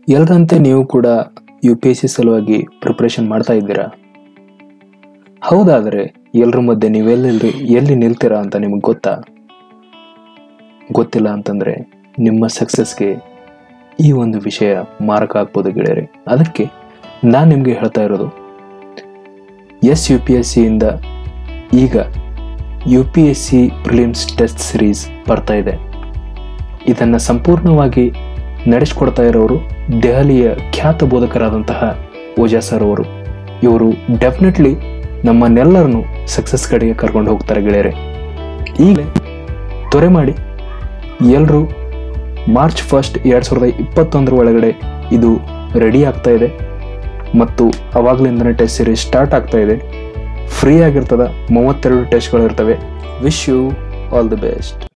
ಎಲ್ಲರಂತೆ ನೀವು ಕೂಡ U P S C ಸಲುವಾಗಿ ಪ್ರಿಪ್ರೇಷನ್ ಮಾಡ್ತಾ ಇದ್ದೀರಾ ಹೌದಾದರೆ ಎಲ್ಲರ ಮಧ್ಯೆ ನೀವೆಲ್ಲಿ ಎಲ್ಲಿ ನಿಲ್ತೀರಾ ಅಂತ ನಿಮಗೆ ಗೊತ್ತಾ ಗೊತ್ತಿಲ್ಲ ಅಂತಂದರೆ ನಿಮ್ಮ ಸಕ್ಸಸ್ಗೆ ಈ ಒಂದು ವಿಷಯ ಮಾರಕ ಆಗ್ಬೋದು ಗೆಳೆಯರೆ ಅದಕ್ಕೆ ನಾನು ನಿಮಗೆ ಹೇಳ್ತಾ ಇರೋದು ಎಸ್ ಯು ಪಿ ಎಸ್ ಸಿಯಿಂದ ಈಗ U P S C prelims test series ಬರ್ತಾ ಇದೆ ಇದನ್ನು ಸಂಪೂರ್ಣವಾಗಿ ನಡೆಸಿಕೊಡ್ತಾ ಇರೋರು ದೆಹಲಿಯ ಖ್ಯಾತ ಬೋಧಕರಾದಂತಹ ಓಜಾ ಸರ್ ಅವರು ಇವರು ಡೆಫಿನೆಟ್ಲಿ ನಮ್ಮನ್ನೆಲ್ಲರನ್ನು ಸಕ್ಸಸ್ ಕಡೆಗೆ ಕರ್ಕೊಂಡು ಹೋಗ್ತಾರೆ ಗೆಳೆಯರೆ ಈಗಲೇ ತ್ವರೆ ಮಾಡಿ ಎಲ್ಲರೂ ಮಾರ್ಚ್ ಫಸ್ಟ್ ಎರಡು ಸಾವಿರದ ಇಪ್ಪತ್ತೊಂದರ ಒಳಗಡೆ ಇದು ರೆಡಿ ಆಗ್ತಾ ಇದೆ ಮತ್ತು ಅವಾಗಲಿಂದನೇ ಟೆಸ್ಟ್ ಸೀರೀಸ್ ಸ್ಟಾರ್ಟ್ ಆಗ್ತಾ ಇದೆ ಫ್ರೀ ಆಗಿರ್ತದ ಮೂವತ್ತೆರಡು ಟೆಸ್ಟ್ಗಳು ಇರ್ತವೆ wish you all the best